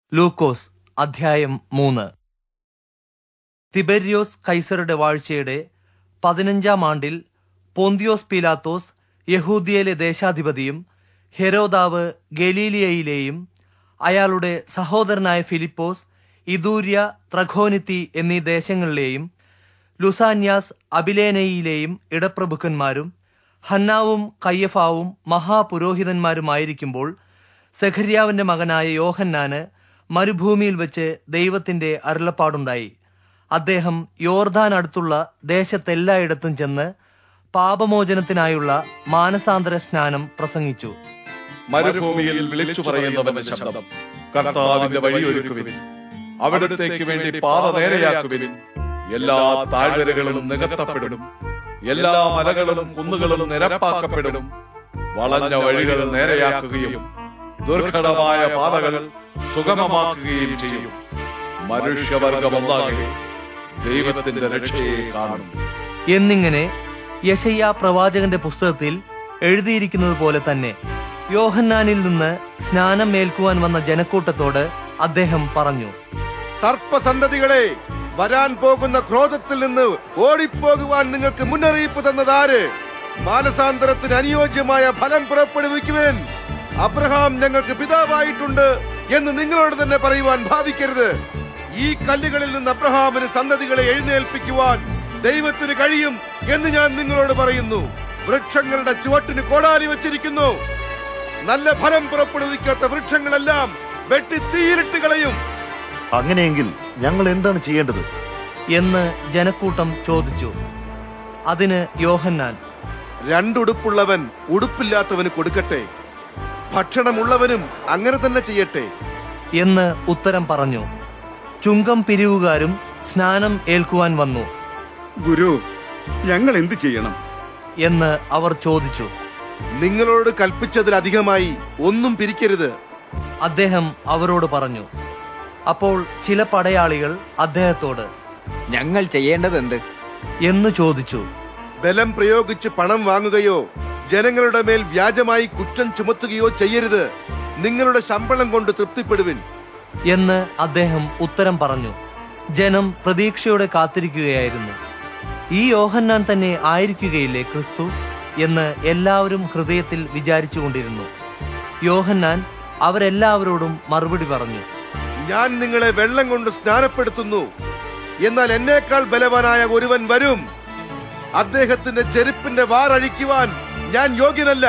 ലൂക്കോസ് അധ്യായം മൂന്ന് തിബര്യോസ് കൈസറുടെ വാഴ്ചയുടെ പതിനഞ്ചാം ആണ്ടിൽ പോന്തിയോസ് പീലാത്തോസ് യഹൂദിയയിലെ ദേശാധിപതിയും ഹെരോദാവ് ഗലീലിയയിലെയും അയാളുടെ സഹോദരനായ ഫിലിപ്പോസ് ഇദൂര്യ ത്രഖോനിത്തി എന്നീ ദേശങ്ങളിലെയും ലുസാന്യാസ് അബിലേനയിലെയും ഇടപ്രഭുക്കന്മാരും ഹന്നാവും കയ്യഫാവും മഹാപുരോഹിതന്മാരുമായിരിക്കുമ്പോൾ സെഖര്യാവിന്റെ മകനായ യോഹന്നാന് മരുഭൂമിയിൽ വെച്ച് ദൈവത്തിന്റെ അരുളപ്പാടുണ്ടായി അദ്ദേഹം യോർദാൻ അടുത്തുള്ള ദേശത്തെല്ലായിടത്തും ചെന്ന് പാപമോചനത്തിനായുള്ള മാനസാന്തര സ്നാനം പ്രസംഗിച്ചു മരുഭൂമിയിൽ വിളിച്ചു പറയുന്നവന്റെ ശബ്ദം കർത്താവിന്റെ വഴിയൊരുക്കുവിൻ അവിടത്തേക്ക് വേണ്ടി പാത നേരെയാക്കുവിൻ എല്ലാ താഴ്വരകളും നികത്തപ്പെടും എല്ലാ മലകളും കുന്നുകളും നിരപ്പാക്കപ്പെടും വളഞ്ഞ വഴികൾ നേരെയാക്കുകയും ദുർഘടമായ പാതകൾ സുഗമമാക്കുകയും ചെയ്യും മനുഷ്യവർഗം ഒന്നാകെ ദൈവത്തിന്റെ രക്ഷയെ കാണും എന്നിങ്ങനെ യശയ്യ പ്രവാചകന്റെ പുസ്തകത്തിൽ എഴുതിയിരിക്കുന്നത് പോലെ തന്നെ യോഹന്നാനിൽ നിന്ന് സ്നാനം ഏൽക്കുവാൻ വന്ന ജനക്കൂട്ടത്തോട് അദ്ദേഹം പറഞ്ഞു സർപ്പസന്തതികളെ വരാൻ പോകുന്ന ക്രോധത്തിൽ നിന്ന് ഓടിപ്പോകുവാൻ നിങ്ങൾക്ക് മുന്നറിയിപ്പ് തന്നതാര് മാനസാന്തരത്തിന് അനുയോജ്യമായ ഫലം പുറപ്പെടുവിക്കുവാൻ അബ്രഹാം ഞങ്ങൾക്ക് പിതാവായിട്ടുണ്ട് എന്ന് നിങ്ങളോട് തന്നെ പറയുവാൻ ഭാവിക്കരുത് ഈ കല്ലുകളിൽ നിന്ന് അബ്രഹാമിന് സന്തതികളെ എഴുന്നേൽപ്പിക്കുവാൻ ദൈവത്തിന് കഴിയും എന്ന് ഞാൻ നിങ്ങളോട് പറയുന്നു വൃക്ഷങ്ങളുടെ ചുവട്ടിന് കോടാലി വച്ചിരിക്കുന്നു നല്ല ഫലം പുറപ്പെടുവിക്കാത്ത വൃക്ഷങ്ങളെല്ലാം വെട്ടി തീയിലിട്ട് കളയും അങ്ങനെയെങ്കിൽ ഞങ്ങൾ എന്താണ് ചെയ്യേണ്ടത് എന്ന് ജനക്കൂട്ടം ചോദിച്ചു അതിന് യോഹന്നാൻ രണ്ടുടുപ്പുള്ളവൻ ഉടുപ്പില്ലാത്തവന് കൊടുക്കട്ടെ ഭക്ഷണമുള്ളവനും അങ്ങനെ തന്നെ ചെയ്യട്ടെ എന്ന് ഉത്തരം പറഞ്ഞു ചുങ്കം പിരിവുകാരും സ്നാനം ഏൽക്കുവാൻ വന്നു ഗുരു ഞങ്ങൾ എന്ത് ചെയ്യണം എന്ന് അവർ ചോദിച്ചു നിങ്ങളോട് കൽപ്പിച്ചതിലധികമായി ഒന്നും പിരിക്കരുത് അദ്ദേഹം അവരോട് പറഞ്ഞു അപ്പോൾ ചില പടയാളികൾ അദ്ദേഹത്തോട് ഞങ്ങൾ ചെയ്യേണ്ടതെന്ത് എന്ന് ചോദിച്ചു ബലം പ്രയോഗിച്ച് പണം വാങ്ങുകയോ ജനങ്ങളുടെ മേൽ വ്യാജമായി കുറ്റം ചുമത്തുകയോ ചെയ്യരുത് നിങ്ങളുടെ ശമ്പളം കൊണ്ട് തൃപ്തിപ്പെടുവിൻ എന്ന് അദ്ദേഹം ഉത്തരം പറഞ്ഞു ജനം പ്രതീക്ഷയോടെ കാത്തിരിക്കുകയായിരുന്നു ഈ യോഹന്നാൻ തന്നെ ആയിരിക്കുകയില്ലേ ക്രിസ്തു എന്ന് എല്ലാവരും ഹൃദയത്തിൽ വിചാരിച്ചുകൊണ്ടിരുന്നു യോഹന്നാൻ അവരെല്ലാവരോടും മറുപടി പറഞ്ഞു ഞാൻ നിങ്ങളെ വെള്ളം കൊണ്ട് സ്നാനപ്പെടുത്തുന്നു എന്നാൽ എന്നേക്കാൾ ബലവാനായ ഒരുവൻ വരും അദ്ദേഹത്തിന്റെ ചെരുപ്പിന്റെ വാറഴിക്കുവാൻ ഞാൻ യോഗ്യനല്ല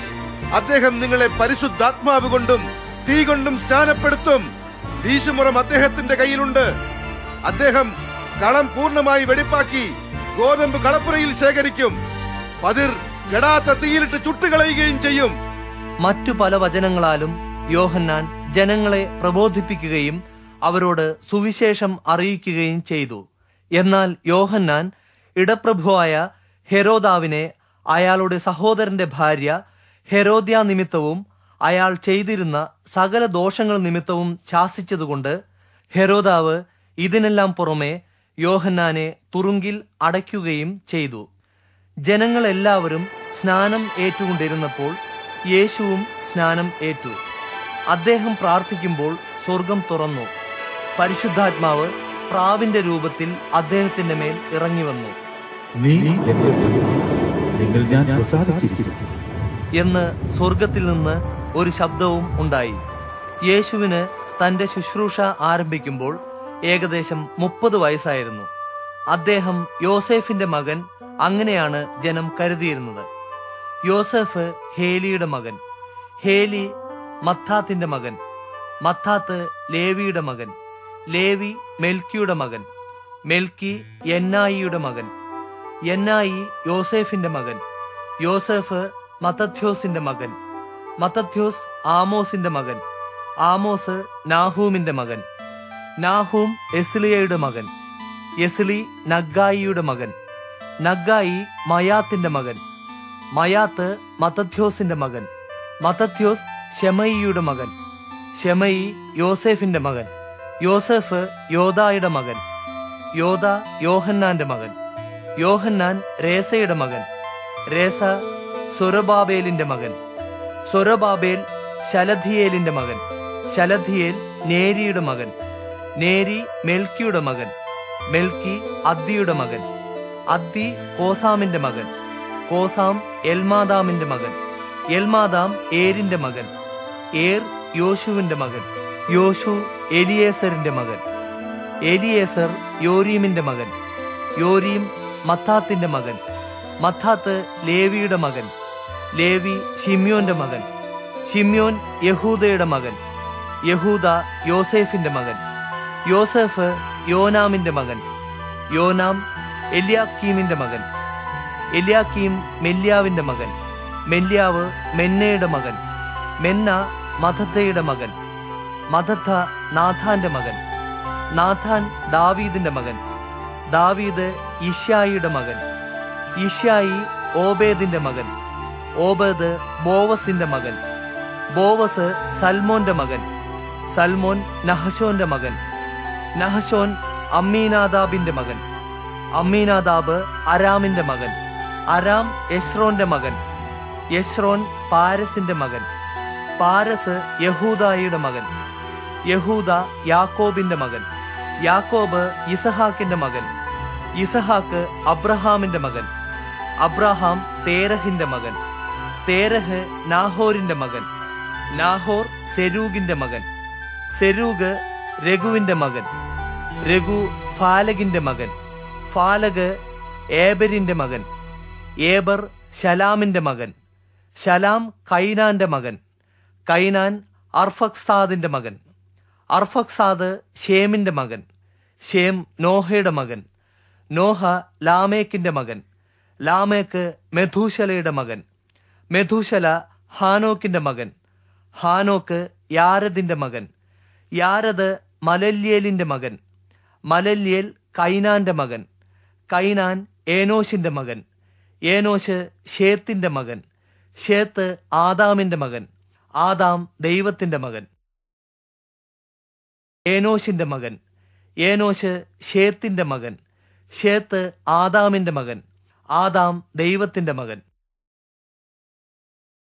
അദ്ദേഹം നിങ്ങളെ പരിശുദ്ധാത്മാവ് കൊണ്ടും തീ കൊണ്ടും സ്നാനപ്പെടുത്തും വീശുമുറം അദ്ദേഹത്തിന്റെ കയ്യിലുണ്ട് അദ്ദേഹം കളം പൂർണ്ണമായി വെടിപ്പാക്കി ഗോതമ്പ് കളപ്പുരയിൽ ശേഖരിക്കും പതിർ കെടാത്ത തീയിലിട്ട് ചുട്ടുകളയുകയും ചെയ്യും മറ്റു പല വചനങ്ങളാലും യോഹന്നാൻ ജനങ്ങളെ പ്രബോധിപ്പിക്കുകയും അവരോട് സുവിശേഷം അറിയിക്കുകയും ചെയ്തു എന്നാൽ യോഹന്നാൻ ഇടപ്രഭുവായ ഹെരോദാവിനെ അയാളുടെ സഹോദരന്റെ ഭാര്യ ഹെരോദ്യ നിമിത്തവും അയാൾ ചെയ്തിരുന്ന സകല ദോഷങ്ങൾ നിമിത്തവും ശാസിച്ചതുകൊണ്ട് ഹെരോദാവ് ഇതിനെല്ലാം പുറമെ യോഹന്നാനെ തുറുങ്കിൽ അടയ്ക്കുകയും ചെയ്തു ജനങ്ങളെല്ലാവരും സ്നാനം ഏറ്റുകൊണ്ടിരുന്നപ്പോൾ യേശുവും സ്നാനം ഏറ്റു അദ്ദേഹം പ്രാർത്ഥിക്കുമ്പോൾ സ്വർഗം തുറന്നു പരിശുദ്ധാത്മാവ് പ്രാവിന്റെ രൂപത്തിൽ അദ്ദേഹത്തിന്റെ മേൽ ഇറങ്ങി വന്നു നീ എന്റെ പ്രിയൻ. നിന്നിൽ ഞാൻ പ്രസാദിച്ചിരിക്കുന്നു എന്ന് സ്വർഗത്തിൽ നിന്ന് ഒരു ശബ്ദവും ഉണ്ടായി യേശുവിന് തന്റെ ശുശ്രൂഷ ആരംഭിക്കുമ്പോൾ ഏകദേശം മുപ്പത് വയസ്സായിരുന്നു അദ്ദേഹം യോസേഫിന്റെ മകൻ അങ്ങനെയാണ് ജനം കരുതിയിരുന്നത് യോസേഫ് ഹേലിയുടെ മകൻ ഹേലി മത്താത്തിന്റെ മകൻ മത്താത്ത് ലേവിയുടെ മകൻ ലേവി മെൽക്കിയുടെ മകൻ മെൽക്കി യന്നായിയുടെ മകൻ യന്നായി യോസേഫിന്റെ മകൻ യോസേഫ് മത്തഥ്യോസിന്റെ മകൻ മത്തഥ്യോസ് ആമോസിന്റെ മകൻ ആമോസ് നാഹൂമിന്റെ മകൻ നാഹൂം എസ്ലിയയുടെ മകൻ എസ്ലി നഗ്ഗായിയുടെ മകൻ നഗ്ഗായി മയാത്തിന്റെ മകൻ മയാത്ത് മത്തഥ്യോസിന്റെ മകൻ മത്തഥ്യോസ് ഷെമയിയുടെ മകൻ ഷെമയി യോസേഫിന്റെ മകൻ യോസേഫ് യോദായുടെ മകൻ യോദ യോഹന്നാന്റെ മകൻ യോഹന്നാൻ രേസയുടെ മകൻ രേസ സൊരബാബേലിന്റെ മകൻ സൊരബാബേൽ ശലധിയേലിന്റെ മകൻ ശലധിയേൽ നേരിയുടെ മകൻ നേരി മെൽക്കിയുടെ മകൻ മെൽക്കി അദ്ദിയുടെ മകൻ അദ്ദി കോസാമിന്റെ മകൻ കോസാം എൽമാദാമിന്റെ മകൻ എൽമാദാം ഏരിന്റെ മകൻ ഏർ യോശുവിന്റെ മകൻ യോശു എലിയേസറിന്റെ മകൻ എലിയേസർ യോരീമിന്റെ മകൻ യോരീം മത്താത്തിന്റെ മകൻ മത്താത്ത് ലേവിയുടെ മകൻ ലേവി ഷിമ്യോന്റെ മകൻ ഷിമ്യോൻ യഹൂദയുടെ മകൻ യഹൂദ യോസേഫിന്റെ മകൻ യോസേഫ് യോനാമിന്റെ മകൻ യോനാം എലിയാക്കീമിന്റെ മകൻ എലിയാക്കീം മെല്യാവിന്റെ മകൻ മെല്യാവ് മെന്നയുടെ മകൻ മെന്ന മഥത്തയുടെ മകൻ മഥത്ത നാഥാന്റെ മകൻ നാഥാൻ ദാവീദിന്റെ മകൻ ദാവീദ് ഇഷ്യായിയുടെ മകൻ ഇഷ്യായി ഓബേദിന്റെ മകൻ ഓബേദ് ബോവസിന്റെ മകൻ ബോവസ് സൽമോന്റെ മകൻ സൽമോൻ നഹശോന്റെ മകൻ നഹശോൻ അമ്മീനാദാബിന്റെ മകൻ അമ്മീനാദാബ് അരാമിന്റെ മകൻ അരാം യശ്രോന്റെ മകൻ യശ്രോൻ പാരസിന്റെ മകൻ പാരസ് യഹൂദായിയുടെ മകൻ യഹൂദ യാക്കോബിന്റെ മകൻ യാക്കോബ് ഇസഹാക്കിന്റെ മകൻ ഇസഹാക്ക് അബ്രഹാമിന്റെ മകൻ അബ്രഹാം തേരഹിന്റെ മകൻ തേരഹ് നാഹോരിന്റെ മകൻ നാഹോർ സെരൂഗിന്റെ മകൻ സെരൂഗ് രഘുവിന്റെ മകൻ രഘു ഫാലകിന്റെ മകൻ ഫാലഗ് ഏബരിന്റെ മകൻ ഏബർ ശലാമിന്റെ മകൻ ശലാം കൈനാന്റെ മകൻ കൈനാൻ അർഫക്സാദിന്റെ മകൻ അർഫക്സാദ് ഷേമിന്റെ മകൻ ഷേം നോഹയുടെ മകൻ നോഹ ലാമേക്കിന്റെ മകൻ ലാമേക്ക് മെഥൂശലയുടെ മകൻ മെഥൂശല ഹാനോക്കിന്റെ മകൻ ഹാനോക്ക് യാരദിന്റെ മകൻ യാരദ് മലല്യേലിന്റെ മകൻ മലല്യേൽ കൈനാന്റെ മകൻ കൈനാൻ ഏനോശിന്റെ മകൻ ഏനോശ് ഷേത്തിന്റെ മകൻ ഷേത്ത് ആദാമിന്റെ മകൻ ആദാം ദൈവത്തിന്റെ മകൻ ഏനോശിന്റെ മകൻ ഏനോശ് ഷേത്തിന്റെ മകൻ ഷേത്ത് ആദാമിന്റെ മകൻ ആദാം ദൈവത്തിന്റെ മകൻ